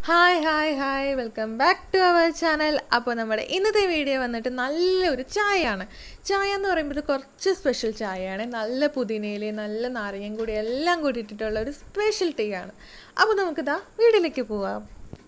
hi hi hi welcome back to our channel അപ്പോൾ നമ്മുടെ ഇന്നത്തെ വീഡിയോ വന്നിട്ട് നല്ലൊരു ചായയാണ് ചായ എന്ന് പറയുമ്പോൾ ഇത് കുറച്ച് സ്പെഷ്യൽ ചായയാണ് നല്ല പുതിനയില നല്ല നാരങ്ങയും കൂടി എല്ലാം കൂടി ഇട്ടിട്ടുള്ള ഒരു സ്പെഷ്യൽ ടീ ആണ് അപ്പോൾ നമുക്കിതാ വീഡിയോയിലേക്ക് പോവാം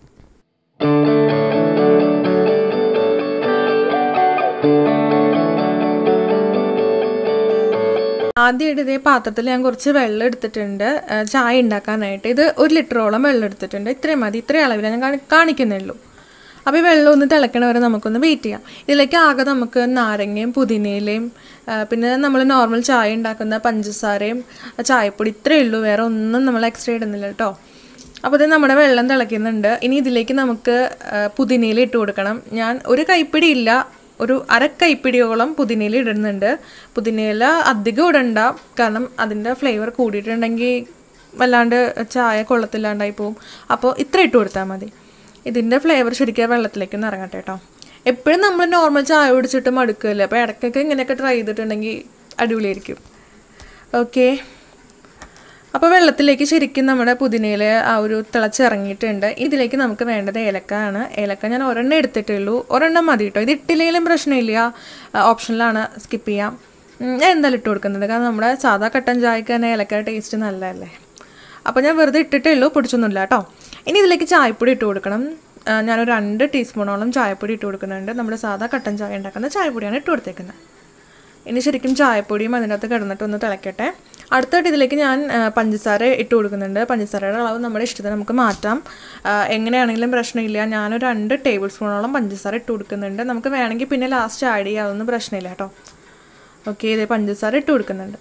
ആദ്യമായിട്ട് ഇതേ പാത്രത്തിൽ ഞാൻ കുറച്ച് വെള്ളം എടുത്തിട്ടുണ്ട് ആ, ചായ ഉണ്ടാക്കാനായിട്ട് ഇത് ഒരു ലിറ്ററോളം വെള്ളം എടുത്തിട്ടുണ്ട് ഇത്രയും മതി ഇത്രയും അളവിൽ ഞാൻ കാണി കാണിക്കുന്നേ ഉള്ളൂ അപ്പോൾ ഈ വെള്ളം ഒന്ന് തിളയ്ക്കണ വരെ നമുക്കൊന്ന് വെയിറ്റ് ചെയ്യാം ഇതിലേക്ക് ആകെ നമുക്ക് നാരങ്ങയും പുതിനയിലയും ആ, പിന്നെ നമ്മൾ നോർമൽ ചായ ഉണ്ടാക്കുന്ന പഞ്ചസാരയും ആ, ചായപ്പൊടി ഇത്രയേ ഉള്ളൂ വേറെ ഒന്നും നമ്മൾ എക്സ്ട്രാ ഇടുന്നില്ല കേട്ടോ അപ്പോൾ ഇത് നമ്മുടെ വെള്ളം തിളയ്ക്കുന്നുണ്ട് ഇനി ഇതിലേക്ക് നമുക്ക് ആ, പുതിനയില ഇട്ട് കൊടുക്കണം ഞാൻ ഒരു കൈപ്പിടി ഇല്ല ഒരു അര കൈപ്പിടിയോളം പുതിനയില ഇടുന്നുണ്ട് പുതിനയില അധികം ഇടണ്ട കാരണം അതിൻ്റെ ഫ്ലേവർ കൂടിയിട്ടുണ്ടെങ്കിൽ വല്ലാണ്ട് ചായ കൊള്ളത്തില്ലാണ്ടായി പോവും അപ്പോൾ ഇത്ര ഇട്ട് കൊടുത്താൽ മതി ഇതിൻ്റെ ഫ്ലേവർ ശരിക്കും വെള്ളത്തിലേക്ക് ഒന്ന് ഇറങ്ങട്ടെ കേട്ടോ എപ്പോഴും നമ്മൾ നോർമൽ ചായ കുടിച്ചിട്ട് മടുക്കില്ല അപ്പോൾ ഇടയ്ക്കൊക്കെ ഇങ്ങനെയൊക്കെ ട്രൈ ചെയ്തിട്ടുണ്ടെങ്കിൽ അടിപൊളിയായിരിക്കും ഓക്കെ അപ്പോൾ വെള്ളത്തിലേക്ക് ശരിക്കും നമ്മുടെ പുതിനയില ആ ഒരു തിളച്ചിറങ്ങിയിട്ടുണ്ട് ഇതിലേക്ക് നമുക്ക് വേണ്ടത് ഏലക്കാണ് ഏലക്ക ഞാൻ ഒരെണ്ണം എടുത്തിട്ടുള്ളൂ ഒരെണ്ണം മതി കേട്ടോ ഇത് ഇട്ടില്ലെങ്കിലും പ്രശ്നമില്ല ഓപ്ഷനിലാണ് സ്കിപ്പ് ചെയ്യാം ഉം, ഞാൻ എന്തായാലും ഇട്ട് കൊടുക്കുന്നത് കാരണം നമ്മുടെ സാധാ കട്ടൻ ചായക്ക് തന്നെ ഏലക്ക ടേസ്റ്റ് നല്ലതല്ലേ അപ്പോൾ ഞാൻ വെറുതെ ഇട്ടിട്ടേ ഉള്ളൂ പൊടിച്ചൊന്നുമില്ല കേട്ടോ ഇനി ഇതിലേക്ക് ചായപ്പൊടി ഇട്ട് കൊടുക്കണം ആ, ഞാനൊരു രണ്ട് ടീസ്പൂണോളം ചായപ്പൊടി ഇട്ട് കൊടുക്കുന്നുണ്ട് നമ്മുടെ സാധാ കട്ടൻ ചായ ഉണ്ടാക്കുന്ന ചായപ്പൊടിയാണ് ഇട്ട് കൊടുത്തേക്കുന്നത് ഇനി ശരിക്കും ചായപ്പൊടിയും അതിനകത്ത് കിടന്നിട്ട് ഒന്ന് തിളയ്ക്കട്ടെ അടുത്തായിട്ട് ഇതിലേക്ക് ഞാൻ ആ, പഞ്ചസാര ഇട്ട് കൊടുക്കുന്നുണ്ട് പഞ്ചസാരയുടെ അളവ് നമ്മുടെ ഇഷ്ടത്തിന് നമുക്ക് മാറ്റാം ആ, എങ്ങനെയാണെങ്കിലും പ്രശ്നമില്ല ഞാനൊരു രണ്ട് ടേബിൾ സ്പൂണോളം പഞ്ചസാര ഇട്ട് കൊടുക്കുന്നുണ്ട് നമുക്ക് വേണമെങ്കിൽ പിന്നെ ലാസ്റ്റ് ആഡ് ചെയ്യാം അതൊന്നും പ്രശ്നമില്ല കേട്ടോ ഓക്കെ ഇതേ പഞ്ചസാര ഇട്ട് കൊടുക്കുന്നുണ്ട്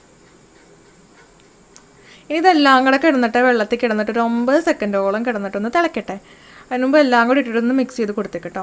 ഇനി ഇതെല്ലാം കൂടെ കിടന്നിട്ട് വെള്ളത്തിൽ കിടന്നിട്ട് ഒരു ഒമ്പത് സെക്കൻഡോളം കിടന്നിട്ടൊന്ന് തിളക്കട്ടെ അതിന് മുമ്പ് എല്ലാം കൂടി ഇട്ടിട്ടൊന്ന് മിക്സ് ചെയ്ത് കൊടുത്തേക്കട്ടോ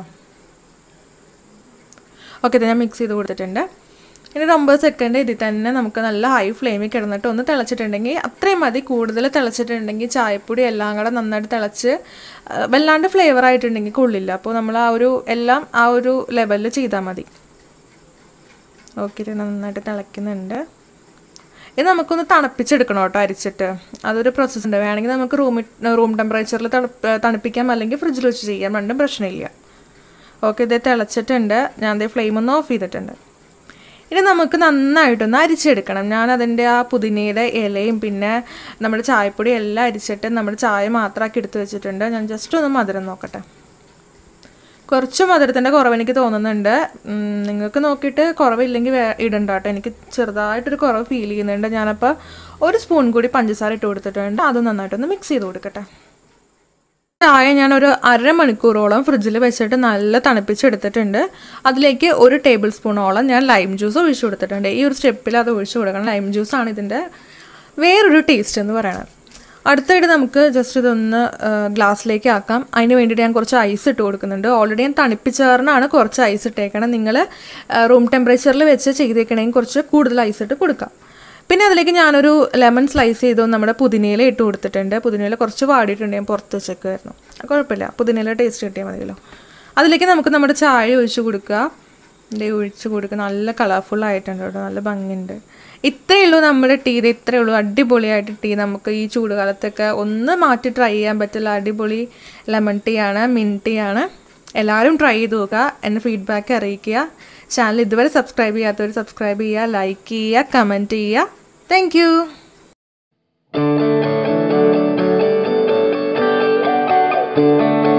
ഓക്കെ ഇത് ഞാൻ മിക്സ് ചെയ്ത് കൊടുത്തിട്ടുണ്ട് ഇനി ഒരു ഒമ്പത് സെക്കൻഡ് ഇതിൽ തന്നെ നമുക്ക് നല്ല ഹൈ ഫ്ലെയിമിൽ കിടന്നിട്ട് ഒന്ന് തിളച്ചിട്ടുണ്ടെങ്കിൽ അത്രയും മതി കൂടുതൽ തിളച്ചിട്ടുണ്ടെങ്കിൽ ചായപ്പൊടി എല്ലാം കൂടെ നന്നായിട്ട് തിളച്ച് ആ, വല്ലാണ്ട് ഫ്ലേവർ ആയിട്ടുണ്ടെങ്കിൽ കൊള്ളില്ല അപ്പോൾ നമ്മൾ ആ ഒരു എല്ലാം ആ ഒരു ലെവലിൽ ചെയ്താൽ മതി ഓക്കെ ഇത് നന്നായിട്ട് തിളയ്ക്കുന്നുണ്ട് ഇത് നമുക്കൊന്ന് തണുപ്പിച്ചെടുക്കണം കേട്ടോ അരിച്ചിട്ട് അതൊരു പ്രോസസ്സ് ഉണ്ട് വേണമെങ്കിൽ നമുക്ക് റൂമിൽ റൂം ടെമ്പറേച്ചറിൽ തണുപ്പിക്കാം അല്ലെങ്കിൽ ഫ്രിഡ്ജിൽ വെച്ച് ചെയ്യാം രണ്ടും പ്രശ്നമില്ല ഓക്കെ ഇത് തിളച്ചിട്ടുണ്ട് ഞാൻ അതേ ഫ്ലെയിം ഒന്ന് ഓഫ് ചെയ്തിട്ടുണ്ട് ഇനി നമുക്ക് നന്നായിട്ടൊന്ന് അരിച്ചെടുക്കണം ഞാൻ അതിൻ്റെ ആ പുതിനയുടെ ഇലയും പിന്നെ നമ്മുടെ ചായപ്പൊടി എല്ലാം അരിച്ചിട്ട് നമ്മുടെ ചായ മാത്രമാക്കി എടുത്ത് വെച്ചിട്ടുണ്ട് ഞാൻ ജസ്റ്റ് ഒന്ന് മധുരം നോക്കട്ടെ കുറച്ച് മധുരത്തിൻ്റെ കുറവ് എനിക്ക് തോന്നുന്നുണ്ട് ഉം, നിങ്ങൾക്ക് നോക്കിയിട്ട് കുറവില്ലെങ്കിൽ വേ- ഇടണ്ട കേട്ടോ എനിക്ക് ചെറുതായിട്ടൊരു കുറവ് ഫീൽ ചെയ്യുന്നുണ്ട് ഞാനപ്പോൾ ഒരു സ്പൂൺ കൂടി പഞ്ചസാര ഇട്ട് കൊടുത്തിട്ടുണ്ട് അത് നന്നായിട്ടൊന്ന് മിക്സ് ചെയ്ത് കൊടുക്കട്ടെ ചായ ഞാൻ ഒരു അരമണിക്കൂറോളം ഫ്രിഡ്ജിൽ വെച്ചിട്ട് നല്ല തണുപ്പിച്ചെടുത്തിട്ടുണ്ട് അതിലേക്ക് ഒരു ടേബിൾ സ്പൂണോളം ഞാൻ ലൈം ജ്യൂസ് ഒഴിച്ചു കൊടുത്തിട്ടുണ്ട് ഈ ഒരു സ്റ്റെപ്പിൽ അത് ഒഴിച്ചു കൊടുക്കണം ലൈം ജ്യൂസാണ് ഇതിൻ്റെ വേറൊരു ടേസ്റ്റ് എന്ന് പറയുന്നത് അടുത്തായിട്ട് നമുക്ക് ജസ്റ്റ് ഇതൊന്ന് ആ, ഗ്ലാസ്സിലേക്ക് ആക്കാം അതിന് വേണ്ടിയിട്ട് ഞാൻ കുറച്ച് ഐസ് ഇട്ട് കൊടുക്കുന്നുണ്ട് ഓൾറെഡി ഞാൻ തണുപ്പിച്ചാറിനാണ് കുറച്ച് ഐസ് ഇട്ടേക്കണം നിങ്ങൾ റൂം ടെമ്പറേച്ചറിൽ വെച്ച് ചെയ്തേക്കണമെങ്കിൽ കുറച്ച് കൂടുതൽ ഐസ് ഇട്ട് കൊടുക്കാം പിന്നെ അതിലേക്ക് ഞാനൊരു ലെമൺ സ്ലൈസ് ചെയ്തു നമ്മുടെ പുതിനയില ഇട്ട് കൊടുത്തിട്ടുണ്ട് പുതിനയില കുറച്ച് വാടിയിട്ടുണ്ട് ഞാൻ പുറത്ത് വെച്ചേക്കുമായിരുന്നു കുഴപ്പമില്ല പുതിനയില ടേസ്റ്റ് കിട്ടിയാൽ മതിയല്ലോ അതിലേക്ക് നമുക്ക് നമ്മുടെ ചായ ഒഴിച്ച് കൊടുക്കുക ഇതേ ഒഴിച്ച് കൊടുക്കുക നല്ല കളർഫുൾ ആയിട്ടുണ്ട് കേട്ടോ നല്ല ഭംഗിയുണ്ട് ഇത്രയേ ഉള്ളൂ നമ്മുടെ ടീ ഇത് ഇത്രയേ ഉള്ളൂ അടിപൊളിയായിട്ട് ടീ നമുക്ക് ഈ ചൂടുകാലത്തൊക്കെ ഒന്ന് മാറ്റി ട്രൈ ചെയ്യാൻ പറ്റില്ല അടിപൊളി ലെമൺ ടീ ആണ് മിൻ ടീ ആണ് എല്ലാവരും ട്രൈ ചെയ്ത് നോക്കുക എൻ്റെ ഫീഡ്ബാക്ക് അറിയിക്കുക ചാനൽ ഇതുവരെ സബ്സ്ക്രൈബ് ചെയ്യാത്തവർ സബ്സ്ക്രൈബ് ചെയ്യുക ലൈക്ക് ചെയ്യുക കമൻറ്റ് ചെയ്യുക താങ്ക് യു thank you